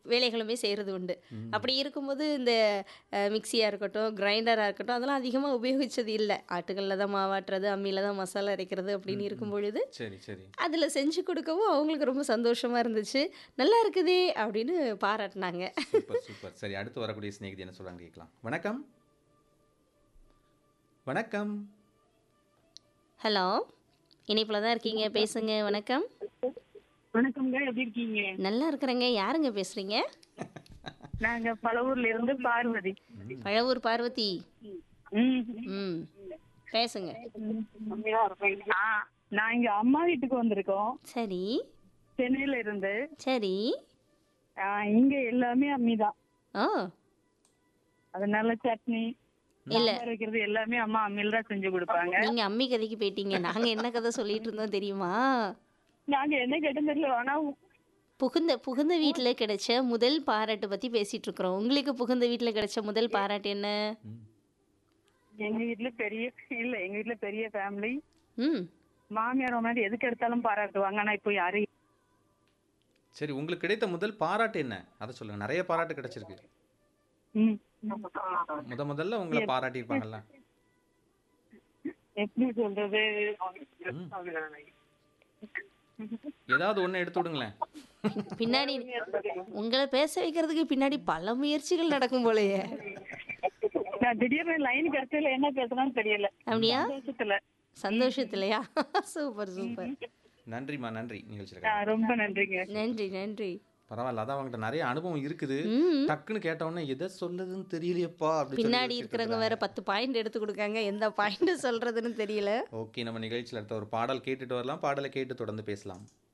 வேலைகளுமே செய்கிறது உண்டு அப்படி இருக்கும்போது இந்த மிக்சியாக இருக்கட்டும் கிரைண்டராக இருக்கட்டும் அதெல்லாம் அதிகமாக உபயோகிச்சது இல்லை ஆட்டுகளில் தான் மாவாட்டுறது அம்மியில் தான் மசாலா அரைக்கிறது அப்படின்னு இருக்கும் பொழுது சரி சரி அதில் செஞ்சு கொடுக்கவும் அவங்களுக்கு ரொம்ப சந்தோஷமாக இருந்துச்சு நல்லா இருக்குதே அப்படின்னு பாராட்டினாங்க சூப்பர் சூப்பர் சரி அடுத்து வரக்கூடிய சிநேகிதி என்ன சொல்றாங்க கேட்கலாம் வணக்கம் வணக்கம் ஹலோ இணைப்பில் தான் இருக்கீங்க பேசுங்க வணக்கம் வணக்கம்ங்க எப்படி இருக்கீங்க நல்லா இருக்கிறேங்க யாருங்க பேசுகிறீங்க நாங்க பழவூர்ல இருந்து பார்வதி பழவூர் பார்வதி ம். ம் பேசுங்க ஆ, நான் இங்க அம்மா வீட்டுக்கு வந்திருக்கோம் சரி சென்னையில இருந்து சரி ஆ, இங்க எல்லாமே அம்மிதான் ஓ அதனால சட்னி இல்ல. சாம்பார் வைக்கிறது எல்லாமே அம்மா அம்மியில தான் செஞ்சு கொடுப்பாங்க நீங்க அம்மி கதைக்கு போயிட்டீங்க நாங்க என்ன கதை சொல்லிட்டு இருந்தோம் தெரியுமா நாங்க என்ன கேட்டோம் தெரியல ஆனா புகுந்த புகுந்த வீட்டில் கிடைச்ச முதல் பாராட்டு பத்தி பேசிட்டு இருக்கிறோம் உங்களுக்கு புகுந்த வீட்டில் கிடைச்ச முதல் பாராட்டு என்ன எங்க வீட்ல பெரிய இல்ல எங்க வீட்ல பெரிய ஃபேமிலி ம் மாமியார் முன்னாடி எதுக்கு எடுத்தாலும் பாராட்டுவாங்க ஆனா இப்போ யாரும் சரி உங்களுக்கு கிடைத்த முதல் பாராட்டு என்ன அதை சொல்லுங்க நிறைய பாராட்டு கிடைச்சிருக்கு ம். முத முதல்ல உங்களை பாராட்டியிருப்பாங்கல்ல எப்படி சொல்றது ஏதாவது ஒண்ணு எடுத்து விடுங்களேன் பின்னாடி உங்களை பேச வைக்கிறதுக்கு பின்னாடி பல முயற்சிகள் நடக்கும் போலயே நான் திடீர்னு லைன் கிடைச்சதுல என்ன பேசணும்னு தெரியல அப்படியா சந்தோஷத்துல சந்தோஷத்துலையா சூப்பர் சூப்பர் நன்றிம்மா நன்றி நிகழ்ச்சியில் ஆ, ரொம்ப நன்றிங்க நன்றி நன்றி பரவாயில்ல அதான் அவங்ககிட்ட நிறைய அனுபவம் இருக்குது ம் டக்குன்னு கேட்ட உடனே எதை சொல்லுதுன்னு தெரியலையப்பா அப்படி பின்னாடி இருக்கிறவங்க வேற பத்து பாயிண்ட் எடுத்து கொடுக்காங்க எந்த பாயிண்ட் சொல்றதுன்னு தெரியல ஓகே நம்ம நிகழ்ச்சியில் அடுத்த ஒரு பாடல் கேட்டுட்டு வரலாம் பாடலை கேட்டு தொடர்ந்து பேசலாம்